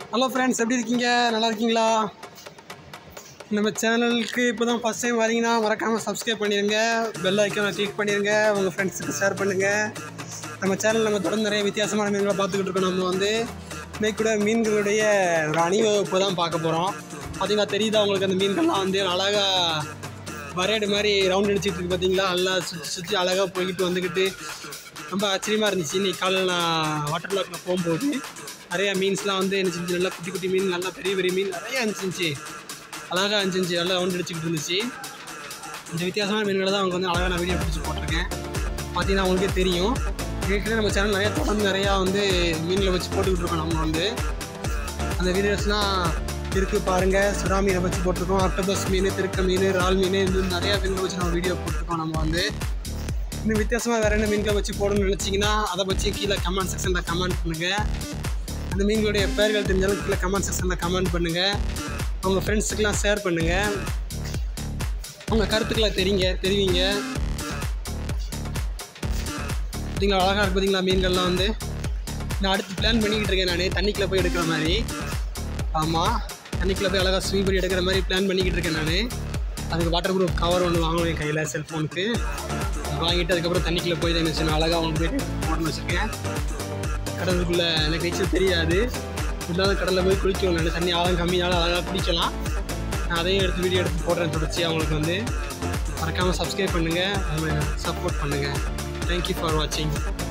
hello friends எப்படி இருக்கீங்க நல்லா இருக்கீங்களா நம்ம சேனலுக்கு இப்போ தான் ஃபஸ்ட் டைம் வரீங்கன்னா மறக்காமல் சப்ஸ்கிரைப் பண்ணிடுங்க பெல் ஐக்கானை கிளிக் பண்ணிடுங்க உங்கள் ஃப்ரெண்ட்ஸுக்கு ஷேர் பண்ணுங்கள் நம்ம சேனல் நம்ம தொடர்ந்து நிறைய வித்தியாசமான மீன்களை பார்த்துக்கிட்டு இருக்கோம் நம்ம வந்து இன்னைக்கு கூட மீன்களுடைய ஒரு அணிவகுப்பு தான் பார்க்க போகிறோம் பார்த்தீங்கன்னா தெரியுதா உங்களுக்கு அந்த மீன்கள்லாம் வந்து அழகாக வரையாடு மாதிரி ரவுண்ட் அடிச்சிட்டு இருக்கு பார்த்தீங்களா நல்லா சுற்றி சுற்றி அழகாக போய்கிட்டு வந்துக்கிட்டு ரொம்ப ஆச்சரியமாக இருந்துச்சு இன்னைக்கு காலையில் நான் வாட்டர் பிளாக்ல போகும்போது நிறையா மீன்ஸ்லாம் வந்து என்ன செஞ்சு நல்லா குட்டி குட்டி மீன் நல்லா பெரிய பெரிய மீன் நிறையா இருந்துச்சு அழகாக இருந்துச்சு நல்லா ரவுண்ட் அடிச்சுக்கிட்டு இருந்துச்சு இந்த வித்தியாசமான மீன்களை தான் அவங்க வந்து அழகாக நான் வீடியோ பிடிச்சி போட்டிருக்கேன் பார்த்தீங்கன்னா அவங்களுக்கே தெரியும் ஏற்கனவே நம்ம சேனல் நிறையா தொடர்ந்து நிறையா வந்து மீன்களை வச்சு போட்டுக்கிட்டு இருக்கோம் நம்ம வந்து அந்த வீடியோஸ்லாம் இருக்குது பாருங்கள் சுறா மீனை வச்சு போட்டிருக்கோம் ஆக்டோபஸ் மீன் திருக்க மீன் இறால் மீன் இது நிறையா மீன்களை வச்சு நம்ம வீடியோ போட்டிருக்கோம் நம்ம வந்து இன்னும் வித்தியாசமாக வேறு என்ன மீன்களை வச்சு போடணும்னு நினச்சிங்கன்னா அதை வச்சு கீழே கமெண்ட் செக்ஷனில் கமெண்ட் பண்ணுங்கள் அந்த மீன்களுடைய பெயர்கள் தெரிஞ்சாலும் கீழே கமெண்ட் செக்ஷனில் கமெண்ட் பண்ணுங்கள் உங்கள் ஃப்ரெண்ட்ஸுக்கெலாம் ஷேர் பண்ணுங்கள் உங்கள் கருத்துக்களை தெரியுங்க தெரிவிங்க பார்த்தீங்களா அழகாக இருக்கு பார்த்தீங்களா மீன்கள்லாம் வந்து நான் அடுத்து பிளான் பண்ணிக்கிட்டு இருக்கேன் நான் தண்ணிக்குள்ளே போய் எடுக்கிற மாதிரி ஆமாம் தண்ணிக்குள்ளே போய் அழகாக ஸ்விம் பண்ணி எடுக்கிற மாதிரி பிளான் பண்ணிக்கிட்டு இருக்கேன் நான் அதுக்கு வாட்டர் ப்ரூஃப் கவர் ஒன்று வாங்கணும் என் கையில் செல்ஃபோனுக்கு வாங்கிட்டு அதுக்கப்புறம் தண்ணிக்குள்ளே போய் தான் வச்சு அழகாக அவங்க போயிட்டு போடணும்னு வச்சுருக்கேன் கடலுக்குள்ளே எனக்கு நீச்சல் தெரியாது இருந்தாலும் கடலில் போய் குளிக்கணும் நான் தண்ணி ஆழம் கம்மியால் அழகாக குளிக்கலாம் நான் அதையும் எடுத்து வீடியோ எடுத்து போடுறேன் தொடர்ச்சி அவங்களுக்கு வந்து மறக்காமல் சப்ஸ்கிரைப் பண்ணுங்கள் சப்போர்ட் பண்ணுங்கள் தேங்க்யூ ஃபார் வாட்சிங்